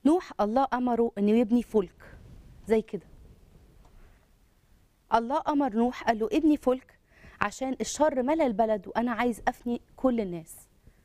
نوح الله امره انه يبني فلك زي كده الله امر نوح قال له ابني فلك عشان الشر ملا البلد وانا عايز افني كل الناس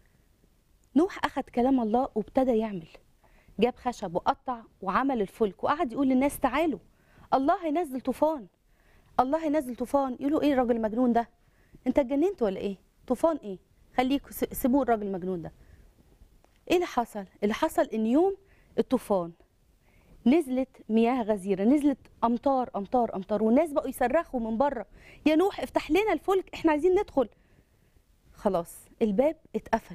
نوح اخذ كلام الله وابتدى يعمل جاب خشب وقطع وعمل الفلك وقعد يقول للناس تعالوا الله هينزل طوفان الله هينزل طوفان يقولوا ايه الراجل المجنون ده انت اتجننت ولا ايه طوفان ايه خليكوا س- سيبوه الراجل المجنون ده ايه اللي حصل اللي حصل ان يوم الطوفان نزلت مياه غزيره نزلت امطار امطار امطار والناس بقوا يصرخوا من بره يا نوح افتح لنا الفلك احنا عايزين ندخل خلاص الباب اتقفل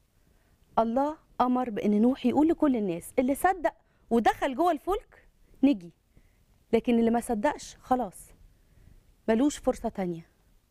الله امر بان نوح يقول لكل الناس اللي صدق ودخل جوه الفلك نجي لكن اللي ما صدقش خلاص ملوش فرصه تانية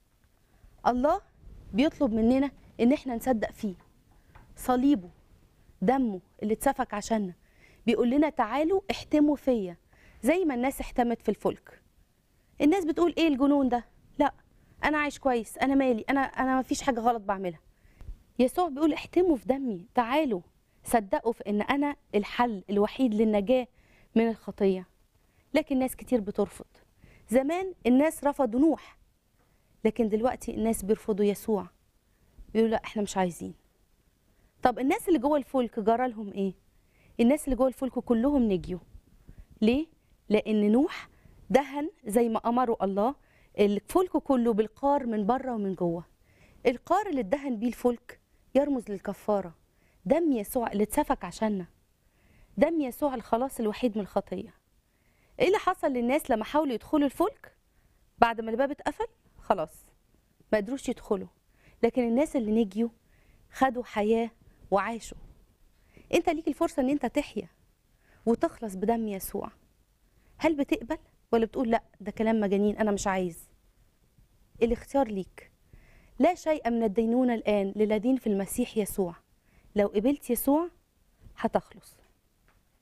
الله بيطلب مننا ان احنا نصدق فيه صليبه دمه اللي اتسفك عشاننا بيقول لنا تعالوا احتموا فيا زي ما الناس احتمت في الفلك الناس بتقول ايه الجنون ده لا انا عايش كويس انا مالي انا انا ما فيش حاجه غلط بعملها يسوع بيقول احتموا في دمي تعالوا صدقوا في ان انا الحل الوحيد للنجاه من الخطيه لكن ناس كتير بترفض زمان الناس رفضوا نوح لكن دلوقتي الناس بيرفضوا يسوع بيقولوا لا احنا مش عايزين طب الناس اللي جوه الفلك جرى لهم ايه الناس اللي جوه الفلك كلهم نجيوا ليه لان نوح دهن زي ما امره الله الفلك كله بالقار من بره ومن جوه القار اللي اتدهن بيه الفلك يرمز للكفاره دم يسوع اللي اتسفك عشاننا دم يسوع الخلاص الوحيد من الخطيه ايه اللي حصل للناس لما حاولوا يدخلوا الفلك بعد ما الباب اتقفل خلاص ما قدروش يدخلوا لكن الناس اللي نجيوا خدوا حياه وعاشوا انت ليك الفرصه ان انت تحيا وتخلص بدم يسوع هل بتقبل ولا بتقول لا ده كلام مجانين انا مش عايز الاختيار ليك لا شيء من الدينونة الآن للذين في المسيح يسوع لو قبلت يسوع هتخلص